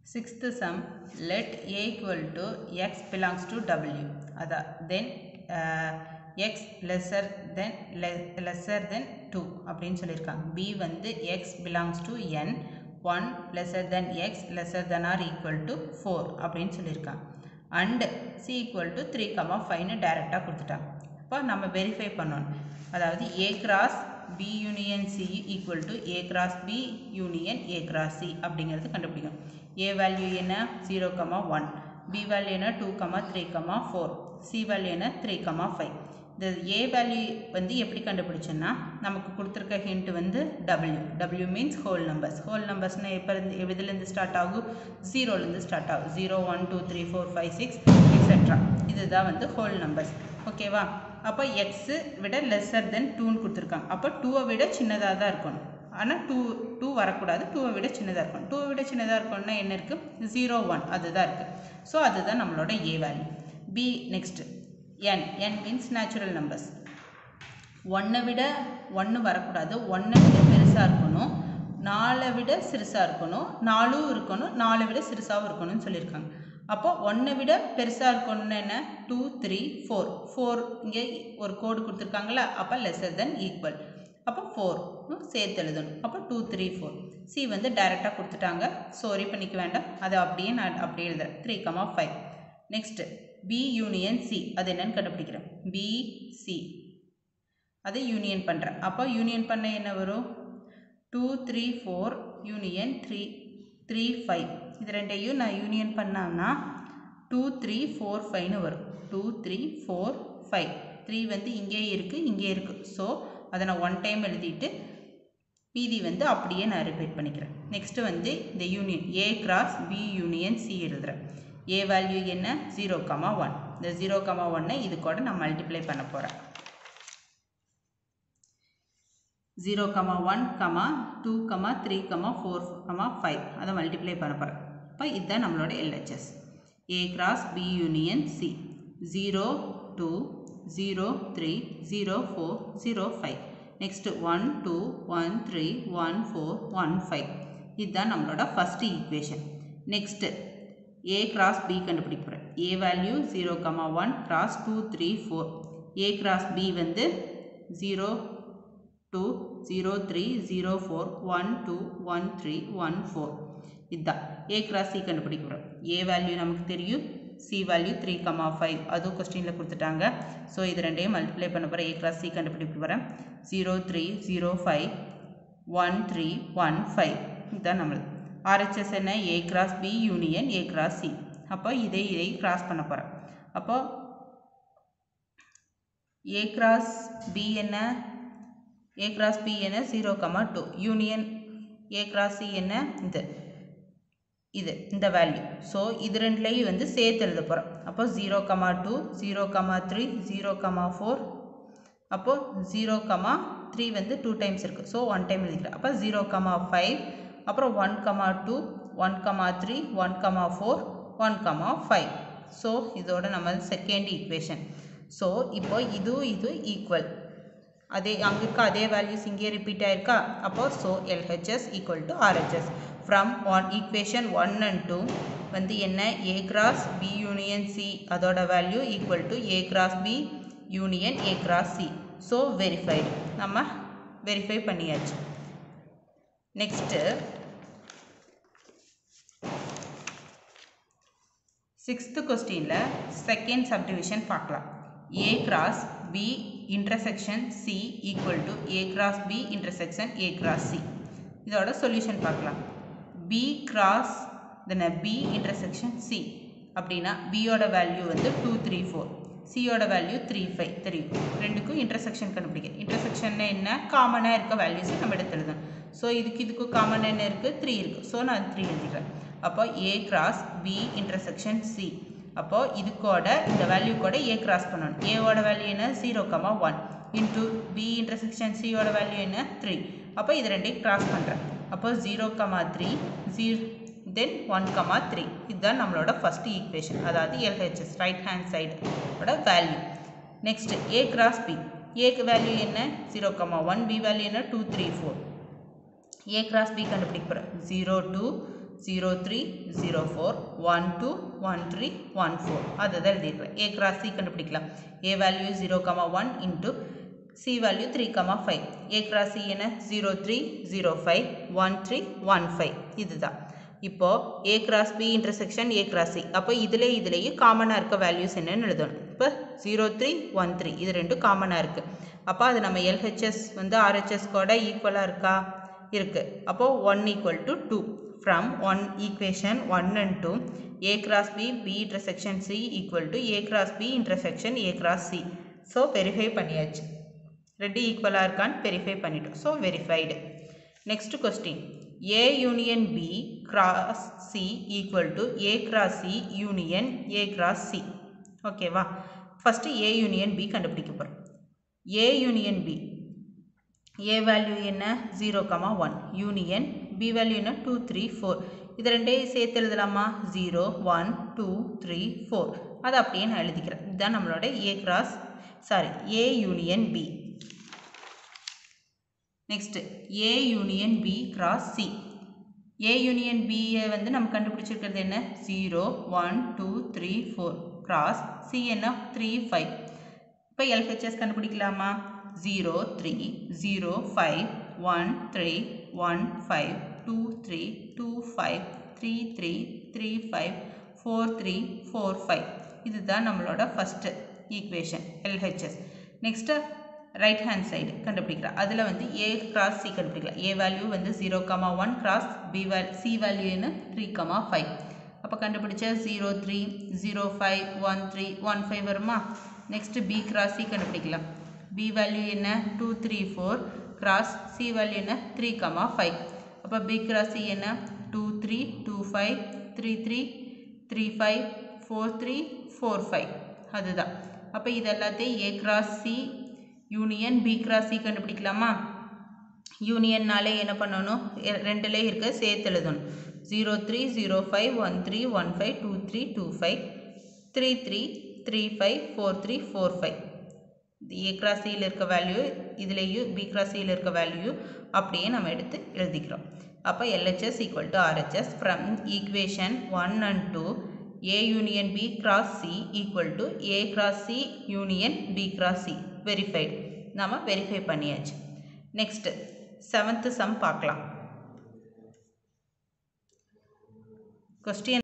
Sixth sum, let A equal to x belongs to W. அதா then uh, x lesser than le- lesser than 2 அப்படின்னு சொல்லியிருக்காங்க B வந்து x belongs to n 1 lesser than x lesser than or equal to 4 அப்படின்னு சொல்லியிருக்காங்க and c equal to 3 comma 5 னு டைரெக்டாக கொடுத்துட்டாங்க இப்போ நம்ம வெரிஃபை பண்ணணும் அதாவது a cross b union c equal to a cross b union a cross c அப்படிங்கிறது கண்டுபிடிக்கும் a வேல்யூ என்ன zero comma one b value என்ன two comma three comma four c value என்ன த்ரீ கமா ஃபைவ் இந்த a value வந்து எப்படி கண்டுபிடிச்சோன்னா நமக்கு கொடுத்துருக்க ஹிண்ட் வந்து w w means whole numbers ஹோல் நம்பர்ஸ்னால் எப்போ இருந்து எதுலேருந்து ஸ்டார்ட் ஆகும் ஜீரோலேருந்து ஸ்டார்ட் ஆகும் zero one two three four five six etcetera இதுதான் வந்து ஹோல் நம்பர்ஸ் ஓகேவா அப்போ எக்ஸு விட லெஸ்ஸர் தென் டூன்னு கொடுத்துருக்காங்க அப்போ டூவை விட சின்னதாக தான் இருக்கணும் ஆனால் டூ டூ வரக்கூடாது டூவை விட சின்னதாக இருக்கணும் டூவை விட சின்னதாக இருக்கணும்னா என்ன இருக்குது ஜீரோ ஒன் அதுதான் இருக்குது ஸோ அதுதான் நம்மளோட A value B next N N means natural numbers ஒன்றை விட ஒன்று வரக்கூடாது ஒன்றை விட பெருசாக இருக்கணும் நாலை விட சிறுசாக இருக்கணும் நாலும் இருக்கணும் நாலை விட சிறுசாகவும் இருக்கணும்னு சொல்லியிருக்காங்க அப்போ ஒன்றை விட பெருசாக இருக்கணும்னு என்ன டூ த்ரீ ஃபோர் ஃபோர் இங்கே ஒரு கோடு கொடுத்துருக்காங்களா அப்போ லெஸ்ஸர் தென் ஈக்குவல் அப்போ ஃபோர் சேர்த்து எழுதணும் அப்போ டூ த்ரீ ஃபோர் சி வந்து டைரெக்டாக கொடுத்துட்டாங்க ஸோ பண்ணிக்க வேண்டாம் அதை அப்படியே நான் அப்படியே எழுதுறேன் three comma five next B union C அது என்னன்னு கண்டுபிடிக்கிறேன் பி சி அதை யூனியன் பண்ணுறேன் அப்போ யூனியன் பண்ண என்ன வரும் two three four union three three five இது ரெண்டையும் நான் யூனியன் பண்ணான்னா டூ த்ரீ ஃபோர் ஃபைவ்னு வரும் two three four five three வந்து இங்கே இருக்குது இங்கே இருக்குது ஸோ அதை நான் ஒன் டைம் எழுதிட்டு மீதி வந்து அப்படியே நான் ரிப்பீட் பண்ணிக்கிறேன் நெக்ஸ்ட்டு வந்து இந்த union A cross B union C எழுதுகிறேன் ஏ வேல்யூ என்ன ஜீரோ கமா ஒன் இந்த ஜீரோ கமா ஒன்னை இது கூட நான் மல்டிப்ளை பண்ண போகிறேன் zero comma one comma two comma three comma four comma five அதை மல்டிப்ளை பண்ண போகிறேன் இப்போ இதுதான் நம்மளோட LHS A cross B union C zero two zero three zero four zero five next one two one three one four one five இதுதான் நம்மளோட first equation next A cross B கண்டுபிடிக்க போகிறேன் A value zero comma one cross two three four A cross B வந்து zero two zero three zero four one two one three one four இதுதான் A cross C கண்டுபிடிக்க போகிறோம் ஏ value நமக்கு தெரியும் C value three comma five அதுவும் கொஸ்டினில் கொடுத்துட்டாங்க so இது ரெண்டையும் மல்டிப்ளை பண்ண போகிறேன் ஏ கிராஸ் சி கண்டுபிடிக்க போகிறேன் zero three zero five one three one five இதுதான் நம்மளுக்கு ஆர்ஹெச்எஸ் என்ன A cross B union A cross C அப்போ இதை இதை கிராஸ் பண்ண போகிறேன் அப்போ ஏ கிராஸ் பி என்ன ஏ கிராஸ் பி என்ன zero comma two union A cross C என்ன இது இது இந்த வேல்யூ ஸோ இது ரெண்டுலேயும் வந்து சேர்த்து எழுத போகிறோம் அப்போ zero comma two zero comma three zero comma four அப்போது ஜீரோ கமா த்ரீ வந்து டூ டைம்ஸ் இருக்குது ஸோ ஒன் டைம் எழுதிக்கிறேன் அப்போ ஜீரோ கமா ஃபைவ் அப்புறம் one comma two one comma three one comma four one comma five so இதோட நம்ம second equation so இப்போ இதுவும் இது ஈக்குவல் அதே அங்கே இருக்க அதே வேல்யூஸ் இங்கே ரிப்பீட் ஆயிருக்கா அப்போ so LHS equal to RHS from one equation one and two வந்து என்ன A cross B union C அதோட value equal to A cross B union A cross C so verified நம்ம வெரிஃபை பண்ணியாச்சு next sixth கொஸ்டினில் second subdivision பார்க்கலாம் A cross B intersection C equal to A cross B intersection A cross C இதோட solution பார்க்கலாம் B cross தென்ன B intersection C அப்படின்னா பியோட value வந்து டூ த்ரீ ஃபோர் சியோட வேல்யூ த்ரீ ஃபைவ் தெரியும் ரெண்டுக்கும் இன்டர்செக்ஷன் கண்டுபிடிக்க இன்டர்செக்ஷன் என்ன காமனாக இருக்க வேல்யூஸை நம்ம எடுத்து எழுதணும் ஸோ இதுக்கு இதுக்கும் காமன் என்ன இருக்குது த்ரீ இருக்குது ஸோ நான் த்ரீ எழுதிக்கிறேன் அப்போ A cross B intersection C அப்போது இது கூட இந்த வேல்யூ கூட ஏ கிராஸ் பண்ணணும் ஏவோட வேல்யூ என்ன zero comma one into B intersection சியோட வேல்யூ என்ன த்ரீ அப்போ இது ரெண்டையும் கிராஸ் பண்ணுறேன் அப்போ zero comma three zero then one comma three இதுதான் நம்மளோட ஃபஸ்ட்டு ஈக்குவேஷன் அதாவது எல்ஹெச்எஸ் ரைட் ஹேண்ட் சைடோட value next A cross B ஏக்கு வேல்யூ என்ன zero comma one B value என்ன two three four A cross B கண்டுபிடிக்க போகிறேன் zero two zero three zero four one two one three one four அதுதான் எழுதியிருக்கிறேன் A cross C கண்டுபிடிக்கலாம் A value zero comma one into C value three comma five A cross C என்ன zero three zero five one three one five இதுதான் இப்போது A cross B intersection A cross C அப்போ இதில் இதுலேயும் காமனாக இருக்க values என்னன்னு எழுதணும் இப்போ ஜீரோ த்ரீ ஒன் த்ரீ இது ரெண்டும் காமனாக இருக்குது அப்போ அது நம்ம எல்ஹெச்எஸ் வந்து ஆர்ஹெச்எஸ் கூட ஈக்குவலாக இருக்கா இருக்குது அப்போது one equal to two from one equation one and two A cross B B intersection C equal to A cross B intersection A cross C so verify பண்ணியாச்சு ரெண்டு ஈக்குவலாக இருக்கான்னு வெரிஃபை பண்ணிட்டோம் so verified next question A union B cross C equal to A cross C union A cross C ஓகேவா first A union B கண்டுபிடிக்க போகிறோம் A union B A value என்ன zero comma one union B value என்ன two three four இது ரெண்டையும் சேர்த்து எழுதலாமா zero one two three four அதை அப்படியே நான் எழுதிக்கிறேன் இதுதான் நம்மளோட A cross sorry A union B next A union B cross C A union பியை வந்து நம்ம கண்டுபிடிச்சிருக்கிறது என்ன zero one two three four cross C என்ன த்ரீ ஃபைவ் இப்போ எல்ஹெச்எஸ் கண்டுபிடிக்கலாமா zero three zero five one three one five two three two five three three three five four three four five இதுதான் நம்மளோட first equation LHS next right hand side கண்டுபிடிக்கலாம் அதில் வந்து A cross C கண்டுபிடிக்கலாம் A value வந்து zero comma one cross B வேல் C value என்ன three comma five அப்போ கண்டுபிடிச்ச zero three zero five one three one five வருமா நெக்ஸ்ட்டு பி கிராஸ் சி கண்டுபிடிக்கலாம் பி வேல்யூ என்ன two three four cross C value என்ன three comma five அப்போ B cross C என்ன two three two five three three three five four three four five அதுதான் அப்போ இது எல்லாத்தையும் A cross C union B cross C கண்டுபிடிக்கலாமா யூனியன்னாலே என்ன பண்ணணும் எ- ரெண்டுலே இருக்க சேர்த்து எழுதணும் zero three zero five one three one five two three two five three three three five four three four five A cross சியில் இருக்க வேல்யூ இதுலேயும் பி கிராஸ் சியில் இருக்க வேல்யூ அப்படியே நம்ம எடுத்து எழுதிக்கிறோம் அப்போ LHS equal to RHS from equation one and two A union B cross C equal to A cross C union B cross C verified நம்ம வெரிஃபை பண்ணியாச்சு நெக்ஸ்ட்டு செவன்த்து சம் பார்க்கலாம் கொஸ்டின்